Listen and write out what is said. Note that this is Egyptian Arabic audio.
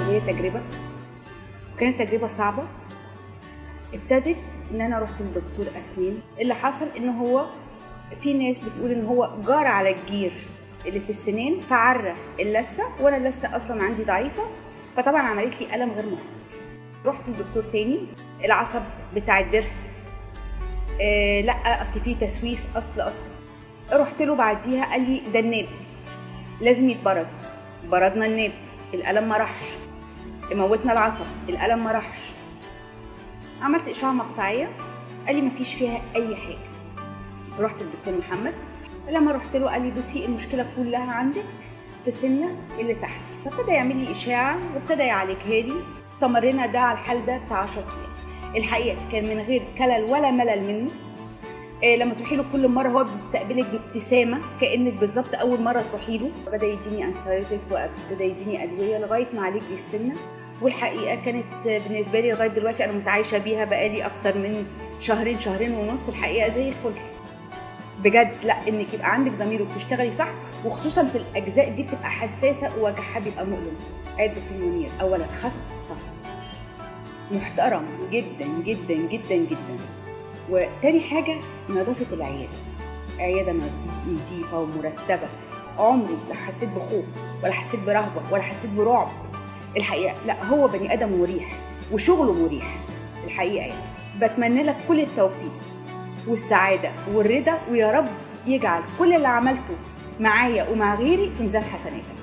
وهي تجربه وكانت تجربه صعبه ابتدت ان انا رحت لدكتور اسنان اللي حصل ان هو في ناس بتقول ان هو جار على الجير اللي في السنان فعرى اللثه وانا اللثه اصلا عندي ضعيفه فطبعا عملت لي الم غير محتمل رحت لدكتور تاني العصب بتاع الضرس آه لا اصل فيه تسويس اصل اصل رحت له بعديها قال لي ده الناب لازم يتبرد بردنا الناب الالم ما راحش موتنا العصب الالم ما راحش عملت اشعه مقطعيه قال لي مفيش فيها اي حاجه رحت للدكتور محمد لما رحت له قال لي بصي المشكله كلها عندك في سنه اللي تحت فابتدى يعمل لي اشاعه وابتدى يعالجها لي استمرينا ده على الحال ده بتاع 10 ايام الحقيقه كان من غير كلل ولا ملل منه إيه لما تروحي له كل مره هو بيستقبلك بابتسامه كانك بالظبط اول مره تروحي له بدا يديني انتيبيوتيك وابتدى يديني ادويه لغايه ما عالج لي السنه والحقيقه كانت بالنسبه لي لغايه دلوقتي انا متعايشه بيها بقالي اكتر من شهرين شهرين ونص الحقيقه زي الفل بجد لا انك يبقى عندك ضمير وبتشتغلي صح وخصوصا في الاجزاء دي بتبقى حساسه ووجعها بيبقى مؤلم عده المنير اولا خطط الصف محترم جدا جدا جدا جدا وتاني حاجه نظافه العياده عياده نظيفه ومرتبه عمري لا حسيت بخوف ولا حسيت برهبه ولا حسيت برعب الحقيقه لا هو بني ادم مريح وشغله مريح الحقيقه يعني بتمنى لك كل التوفيق والسعاده والرضا ويا رب يجعل كل اللي عملته معايا ومع غيري في ميزان حسناتك